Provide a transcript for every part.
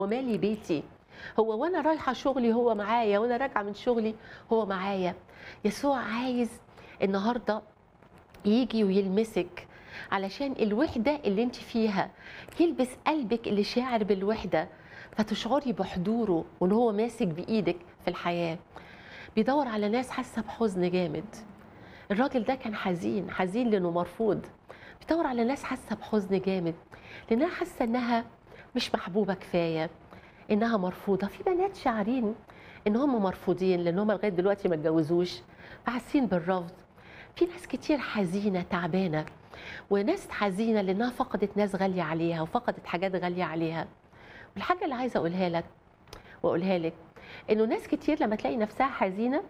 ومالي بيتي هو وانا رايحه شغلي هو معايا وانا راجعه من شغلي هو معايا يسوع عايز النهارده يجي ويلمسك علشان الوحده اللي انت فيها يلبس قلبك اللي شاعر بالوحده فتشعري بحضوره وان هو ماسك بايدك في الحياه بيدور على ناس حاسه بحزن جامد الراجل ده كان حزين حزين لانه مرفوض بيدور على ناس حاسه بحزن جامد لانها حاسه انها مش محبوبه كفايه انها مرفوضه في بنات شاعرين ان هم مرفوضين لان هم لغايه دلوقتي ما اتجوزوش فحاسين بالرفض في ناس كتير حزينه تعبانه وناس حزينه لانها فقدت ناس غاليه عليها وفقدت حاجات غاليه عليها والحاجه اللي عايزه اقولها لك واقولها لك انه ناس كتير لما تلاقي نفسها حزينه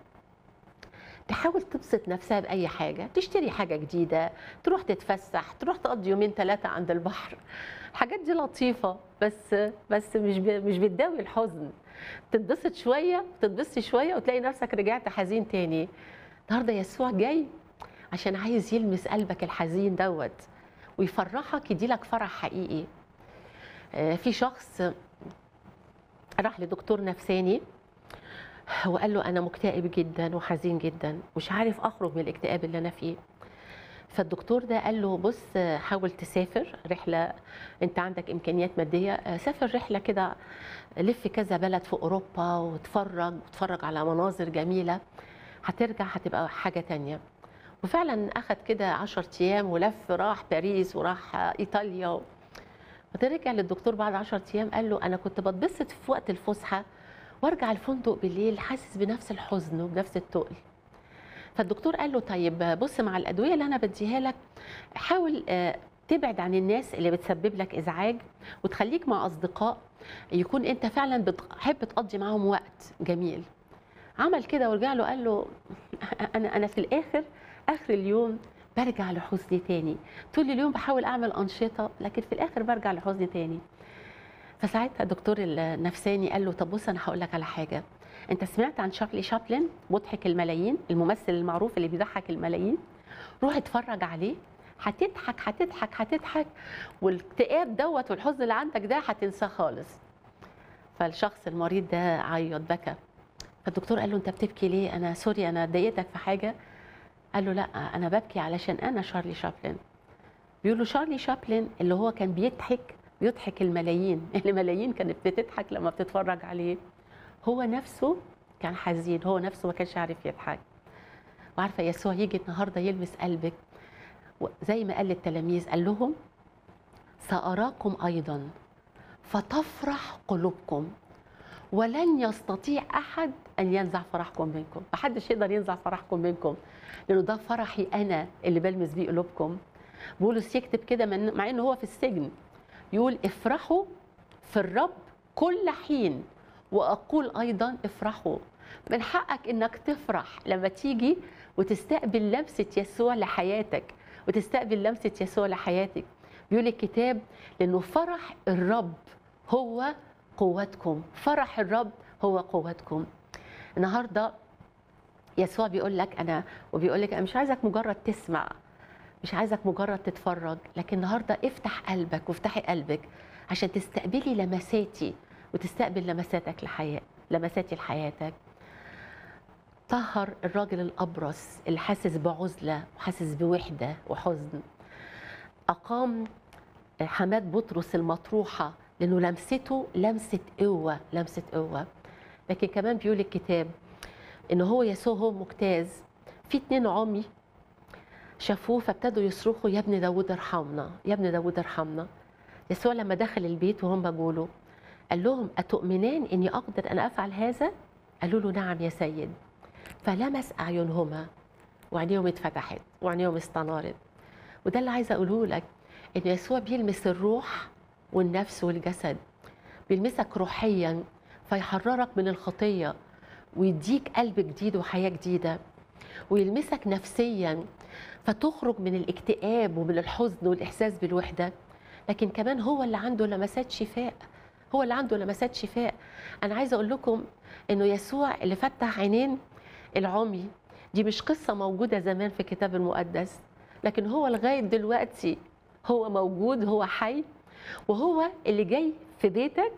تحاول تبسط نفسها باي حاجه تشتري حاجه جديده تروح تتفسح تروح تقضي يومين ثلاثه عند البحر الحاجات دي لطيفه بس بس مش ب- مش بتداوي الحزن تتبسط شويه تتبسطي شويه وتلاقي نفسك رجعت حزين تاني النهارده يسوع جاي عشان عايز يلمس قلبك الحزين دوت ويفرحك يديلك فرح حقيقي آه، في شخص راح لدكتور نفساني وقال له انا مكتئب جدا وحزين جدا مش عارف اخرج من الاكتئاب اللي انا فيه فالدكتور ده قال له بص حاول تسافر رحله انت عندك امكانيات ماديه سافر رحله كده لف كذا بلد في اوروبا وتفرج وتفرج على مناظر جميله هترجع هتبقى حاجه تانية وفعلا اخد كده 10 ايام ولف راح باريس وراح ايطاليا فترجع للدكتور بعد 10 ايام قال له انا كنت بتبسط في وقت الفسحه وارجع الفندق بالليل حاسس بنفس الحزن وبنفس التقل فالدكتور قال له طيب بص مع الادويه اللي انا بديها لك حاول آه، تبعد عن الناس اللي بتسبب لك ازعاج وتخليك مع اصدقاء يكون انت فعلا بتحب تقضي معاهم وقت جميل عمل كده ورجع له قال له انا انا في الاخر اخر اليوم برجع لحزني تاني طول اليوم بحاول اعمل انشطه لكن في الاخر برجع لحزني تاني فساعتها الدكتور النفساني قال له طب بص انا هقول لك على حاجه انت سمعت عن شارلي شابلن مضحك الملايين الممثل المعروف اللي بيضحك الملايين روح اتفرج عليه هتضحك هتضحك هتضحك والاكتئاب دوت والحزن اللي عندك ده هتنساه خالص فالشخص المريض ده عيط بكى فالدكتور قال له انت بتبكي ليه انا سوري انا ضايقتك في حاجه قال له لا انا ببكي علشان انا شارلي شابلن بيقول له شارلي شابلن اللي هو كان بيضحك بيضحك الملايين الملايين كانت بتضحك لما بتتفرج عليه هو نفسه كان حزين هو نفسه ما كانش عارف يضحك وعارفه يسوع يجي النهارده يلمس قلبك زي ما قال للتلاميذ قال لهم ساراكم ايضا فتفرح قلوبكم ولن يستطيع احد ان ينزع فرحكم منكم محدش يقدر ينزع فرحكم منكم لانه ده فرحي انا اللي بلمس بيه قلوبكم بولس يكتب كده من- مع انه هو في السجن يقول افرحوا في الرب كل حين واقول ايضا افرحوا من حقك انك تفرح لما تيجي وتستقبل لمسه يسوع لحياتك وتستقبل لمسه يسوع لحياتك بيقول الكتاب لانه فرح الرب هو قوتكم فرح الرب هو قوتكم النهارده يسوع بيقول لك انا وبيقول لك انا مش عايزك مجرد تسمع مش عايزك مجرد تتفرج لكن النهارده افتح قلبك وافتحي قلبك عشان تستقبلي لمساتي وتستقبل لمساتك لحياة لمساتي لحياتك طهر الراجل الأبرص اللي حاسس بعزلة وحاسس بوحدة وحزن أقام حماد بطرس المطروحة لأنه لمسته لمسة قوة لمسة قوة لكن كمان بيقول الكتاب إن هو يسوع هو مجتاز في اتنين عمي شافوه فابتدوا يصرخوا يا ابن داود ارحمنا يا ابن داود ارحمنا يسوع لما دخل البيت وهم بيقولوا قال لهم أتؤمنان إني أقدر أن أفعل هذا؟ قالوا له نعم يا سيد فلمس أعينهما وعينيهم اتفتحت وعينيهم استنارت وده اللي عايزة أقوله لك إن يسوع بيلمس الروح والنفس والجسد بيلمسك روحيا فيحررك من الخطية ويديك قلب جديد وحياة جديدة ويلمسك نفسيا فتخرج من الاكتئاب ومن الحزن والإحساس بالوحدة لكن كمان هو اللي عنده لمسات شفاء هو اللي عنده لمسات شفاء انا عايزه اقول لكم انه يسوع اللي فتح عينين العمي دي مش قصه موجوده زمان في الكتاب المقدس لكن هو لغايه دلوقتي هو موجود هو حي وهو اللي جاي في بيتك